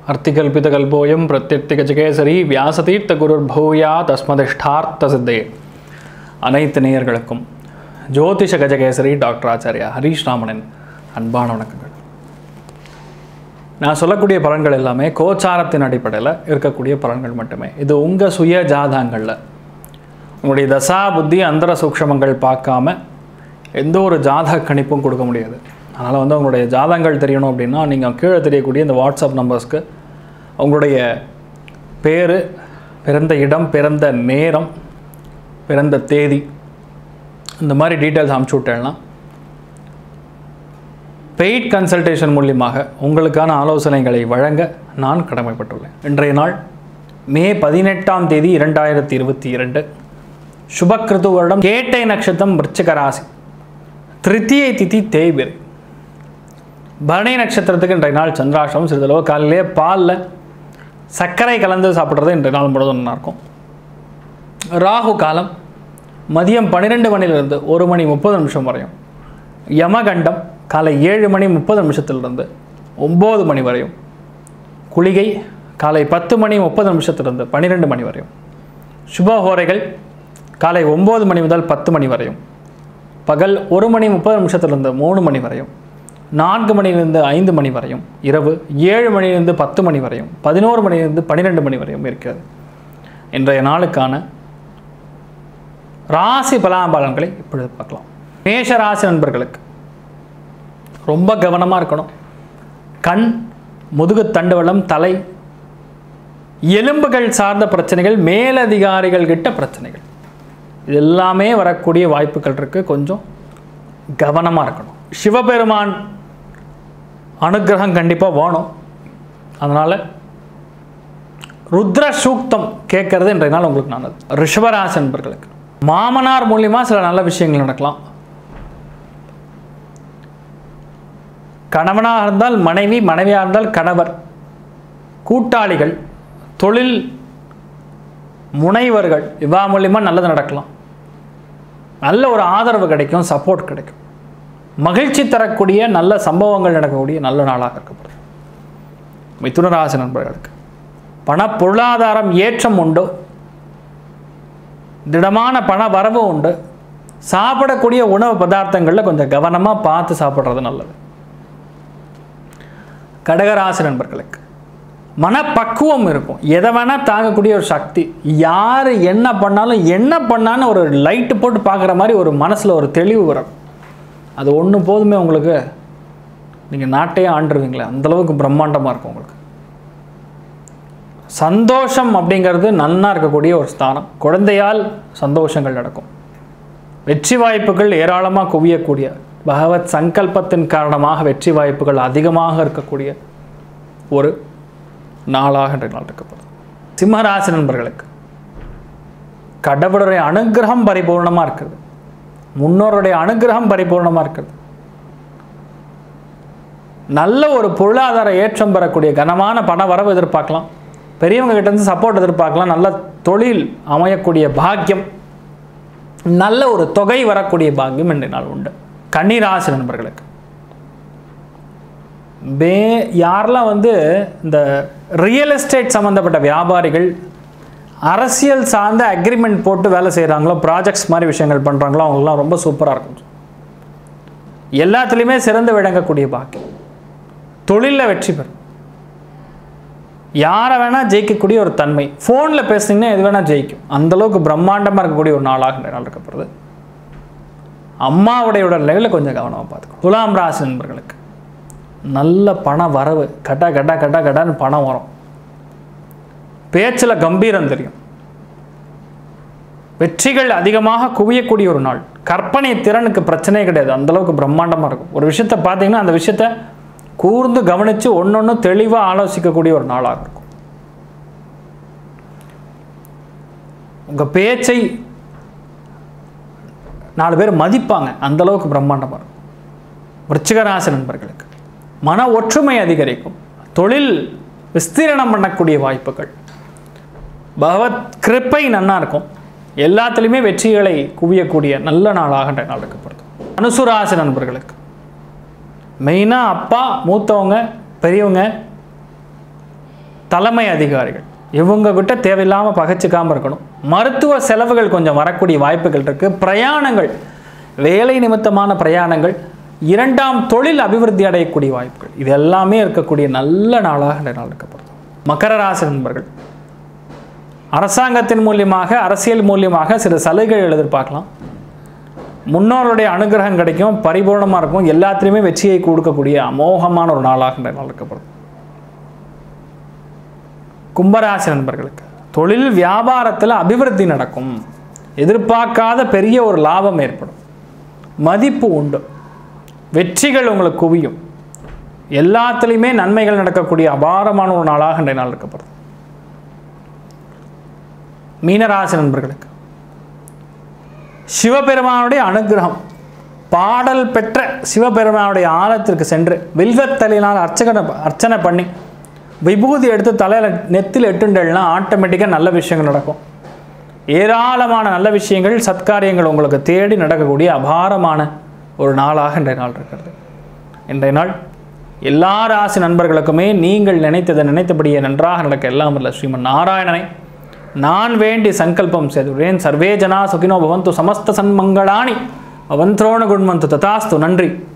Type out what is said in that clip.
அர்த்திகல்பிதகல்போயம் பிரத்யர்த்திகஜகேசரி வியாசதீர்த்த குருர் பூயா தஸ்மதிஷ்டார்த்த சித்தே அனைத்து நேயர்களுக்கும் ஜோதிஷ கஜகேசரி டாக்டர் ஆச்சாரியா ஹரீஷ் ராமனின் அன்பான வணக்கங்கள் நான் சொல்லக்கூடிய பலன்கள் எல்லாமே கோச்சாரத்தின் அடிப்படையில் இருக்கக்கூடிய பலன்கள் மட்டுமே இது உங்கள் சுய ஜாதகங்களில் உங்களுடைய தசா புத்தி அந்தர சூக்ஷமங்கள் பார்க்காம எந்த ஒரு ஜாதக கணிப்பும் கொடுக்க முடியாது அதனால் வந்து உங்களுடைய ஜாதகங்கள் தெரியணும் அப்படின்னா நீங்கள் கீழே தெரியக்கூடிய இந்த வாட்ஸ்அப் நம்பர்ஸ்க்கு உங்களுடைய பேர் பிறந்த இடம் பிறந்த நேரம் பிறந்த தேதி இந்த மாதிரி டீட்டெயில்ஸ் அனுப்பிச்சி விட்டேன்னா பெய்ட் கன்சல்டேஷன் மூலியமாக உங்களுக்கான ஆலோசனைகளை வழங்க நான் கடமைப்பட்டுள்ளேன் இன்றைய நாள் மே பதினெட்டாம் தேதி இரண்டாயிரத்தி இருபத்தி இரண்டு சுபக்கிருது வருடம் கேட்டை நட்சத்திரம் விருச்சிக ராசி திருத்தியை திதி தேய்பிரை பரணி நட்சத்திரத்துக்கு இன்றைய நாள் சந்திராஷ்டமம் சிறிதளவு காலையிலே பாலில் சர்க்கரை கலந்து சாப்பிட்றது இன்றைய நாள் முழுவதும் நல்லா இருக்கும் ராகு காலம் மதியம் பன்னிரெண்டு மணிலிருந்து ஒரு மணி முப்பது நிமிஷம் வரையும் யமகண்டம் காலை ஏழு மணி முப்பது நிமிஷத்திலிருந்து ஒம்பது மணி வரையும் குளிகை காலை பத்து மணி முப்பது நிமிஷத்திலிருந்து பன்னிரெண்டு மணி வரையும் சுபஹோரைகள் காலை ஒம்பது மணி முதல் பத்து மணி வரையும் பகல் ஒரு மணி முப்பது நிமிஷத்திலிருந்து மூணு மணி வரையும் நான்கு மணியிலிருந்து ஐந்து மணி வரையும் இரவு ஏழு மணியிலிருந்து பத்து மணி வரையும் பதினோரு மணியிலிருந்து பன்னிரெண்டு மணி வரையும் இருக்கிறது இன்றைய நாளுக்கான ராசி பலாபலன்களை இப்பொழுது பார்க்கலாம் மேஷ ராசி நண்பர்களுக்கு ரொம்ப கவனமாக இருக்கணும் கண் முதுகு தண்டுவளம் தலை எலும்புகள் சார்ந்த பிரச்சனைகள் மேலதிகாரிகள் கிட்ட பிரச்சனைகள் இது எல்லாமே வரக்கூடிய வாய்ப்புகள் இருக்குது கொஞ்சம் கவனமாக இருக்கணும் சிவபெருமான் அனுகிரகம் கண்டிப்பாக வேணும் அதனால் ருத்ர சூக்தம் கேட்கறது இன்றைய நாள் உங்களுக்கு நல்லது ரிஷபராசி என்பர்களுக்கு மாமனார் மூலியமாக சில நல்ல விஷயங்கள் நடக்கலாம் கணவனாக இருந்தால் மனைவி மனைவியாக இருந்தால் கணவர் கூட்டாளிகள் தொழில் முனைவர்கள் இவா மூலியமாக நல்லது நடக்கலாம் நல்ல ஒரு ஆதரவு கிடைக்கும் சப்போர்ட் கிடைக்கும் மகிழ்ச்சி தரக்கூடிய நல்ல சம்பவங்கள் நடக்கக்கூடிய நல்ல நாளாக இருக்கப்படுது மிதுனராசி நண்பர்களுக்கு பண பொருளாதாரம் ஏற்றம் உண்டு திடமான பண வரவு உண்டு சாப்பிடக்கூடிய உணவு பதார்த்தங்களில் கொஞ்சம் கவனமாக பார்த்து சாப்பிட்றது நல்லது கடகராசி நண்பர்களுக்கு மனப்பக்குவம் இருக்கும் எதை வேணால் தாங்கக்கூடிய ஒரு சக்தி யார் என்ன பண்ணாலும் என்ன பண்ணான்னு ஒரு லைட்டு போட்டு பார்க்குற மாதிரி ஒரு மனசில் ஒரு தெளிவு வரும் அது ஒன்று போதுமே உங்களுக்கு நீங்கள் நாட்டையே ஆண்டுருவீங்களே அந்தளவுக்கு பிரம்மாண்டமாக இருக்கும் உங்களுக்கு சந்தோஷம் அப்படிங்கிறது நன்னா இருக்கக்கூடிய ஒரு ஸ்தானம் குழந்தையால் சந்தோஷங்கள் நடக்கும் வெற்றி வாய்ப்புகள் ஏராளமாக குவியக்கூடிய பகவத் சங்கல்பத்தின் காரணமாக வெற்றி வாய்ப்புகள் அதிகமாக இருக்கக்கூடிய ஒரு நாளாக இன்றைய நாள் இருக்கப்படும் சிம்மராசி நண்பர்களுக்கு கடவுளுடைய அனுகிரகம் பரிபூர்ணமாக இருக்குது முன்னோருடைய அனுகிரகம் பரிபூர்ணமாக இருக்குது நல்ல ஒரு பொருளாதார ஏற்றம் பெறக்கூடிய கனமான பண வரவு எதிர்பார்க்கலாம் பெரியவங்க கிட்டேருந்து சப்போர்ட் எதிர்பார்க்கலாம் நல்ல தொழில் அமையக்கூடிய பாக்கியம் நல்ல ஒரு தொகை வரக்கூடிய பாக்கியம் இன்றைய நாள் உண்டு கன்னிராசி நண்பர்களுக்கு மே யாரெல்லாம் வந்து இந்த ரியல் எஸ்டேட் சம்மந்தப்பட்ட வியாபாரிகள் அரசியல் சார்ந்த அக்ரிமெண்ட் போட்டு வேலை செய்கிறாங்களோ ப்ராஜெக்ட்ஸ் மாதிரி விஷயங்கள் பண்ணுறாங்களோ அவங்களாம் ரொம்ப சூப்பராக இருக்கும் எல்லாத்துலேயுமே சிறந்து விளங்கக்கூடிய பாக்கியம் தொழிலில் வெற்றி பெறும் யாரை வேணால் ஜெயிக்கக்கூடிய ஒரு தன்மை ஃபோனில் பேசுனீங்கன்னா எது வேணால் ஜெயிக்கும் அந்தளவுக்கு பிரம்மாண்டமாக இருக்கக்கூடிய ஒரு நாளாக இந்த நாள் இருக்கப்படுது அம்மாவுடைய உடல்நிலையில் கொஞ்சம் கவனமாக பார்த்துக்கணும் துலாம் ராசி நண்பர்களுக்கு நல்ல பண வரவு கட்டா கட்டா கட்டா கட்டான்னு பணம் வரும் பேச்சில் கம்பீரம் தெரியும் வெற்றிகள் அதிகமாக குவியக்கூடிய ஒரு நாள் கற்பனை திறனுக்கு பிரச்சனையே கிடையாது அந்தளவுக்கு பிரம்மாண்டமாக இருக்கும் ஒரு விஷயத்தை பார்த்தீங்கன்னா அந்த விஷயத்த கூர்ந்து கவனித்து ஒன்று ஒன்று தெளிவாக ஆலோசிக்கக்கூடிய ஒரு நாளாக இருக்கும் உங்கள் பேச்சை நாலு பேர் மதிப்பாங்க அந்தளவுக்கு பிரம்மாண்டமாக இருக்கும் விருச்சிகராசி நண்பர்களுக்கு மன ஒற்றுமை அதிகரிக்கும் தொழில் விஸ்தீரணம் பண்ணக்கூடிய வாய்ப்புகள் பகவத் கிருப்பை நன்னா இருக்கும் எல்லாத்துலேயுமே வெற்றிகளை குவியக்கூடிய நல்ல நாளாக நாள் இருக்கப்படுது அனுசுராசி நண்பர்களுக்கு மெயினாக அப்பா மூத்தவங்க பெரியவங்க தலைமை அதிகாரிகள் இவங்க கிட்ட தேவையில்லாமல் பகைச்சிக்காமல் இருக்கணும் மருத்துவ செலவுகள் கொஞ்சம் வரக்கூடிய வாய்ப்புகள் இருக்குது பிரயாணங்கள் வேலை நிமித்தமான பிரயாணங்கள் இரண்டாம் தொழில் அபிவிருத்தி அடையக்கூடிய வாய்ப்புகள் இது எல்லாமே இருக்கக்கூடிய நல்ல நாளாக இந்த நாள் இருக்கப்படுது மகர ராசி நண்பர்கள் அரசாங்கத்தின் மூலியமாக அரசியல் மூலியமாக சில சலுகைகள் எதிர்பார்க்கலாம் முன்னோருடைய அனுகிரகம் கிடைக்கும் பரிபூர்ணமாக இருக்கும் எல்லாத்துலேயுமே வெற்றியை கொடுக்கக்கூடிய அமோகமான ஒரு நாளாக இந்த நாள் இருக்கப்படுது கும்பராசி நண்பர்களுக்கு தொழில் வியாபாரத்தில் அபிவிருத்தி நடக்கும் எதிர்பார்க்காத பெரிய ஒரு லாபம் ஏற்படும் மதிப்பு உண்டு வெற்றிகள் உங்களுக்கு குவியும் எல்லாத்துலேயுமே நன்மைகள் நடக்கக்கூடிய அபாரமான ஒரு நாளாக இன்றைய நாள் இருக்கப்படுது மீனராசி நண்பர்களுக்கு சிவபெருமானுடைய அனுகிரகம் பாடல் பெற்ற சிவபெருமானுடைய ஆலயத்திற்கு சென்று வில்வத்தலையினால் அர்ச்சகனை அர்ச்சனை பண்ணி விபூதி எடுத்து தலையில் நெத்தில் எட்டுண்டல்னா ஆட்டோமேட்டிக்காக நல்ல விஷயங்கள் நடக்கும் ஏராளமான நல்ல விஷயங்கள் சத்காரியங்கள் உங்களுக்கு தேடி நடக்கக்கூடிய அபாரமான ஒரு நாளாக இன்றைய நாள் இருக்கிறது இன்றைய நாள் எல்லா ராசி நண்பர்களுக்குமே நீங்கள் நினைத்ததை நினைத்தபடியே நன்றாக நடக்க எல்லாம் வல்ல ஸ்ரீமன் நாராயணனை நான் வேண்டி சங்கல்பம் செய்துள்ளேன் சர்வே ஜனா சுகினோ பவந்து சமஸ்த சன்மங்களானி அவந்த்ரோண குண்மந்து ததாஸ்து நன்றி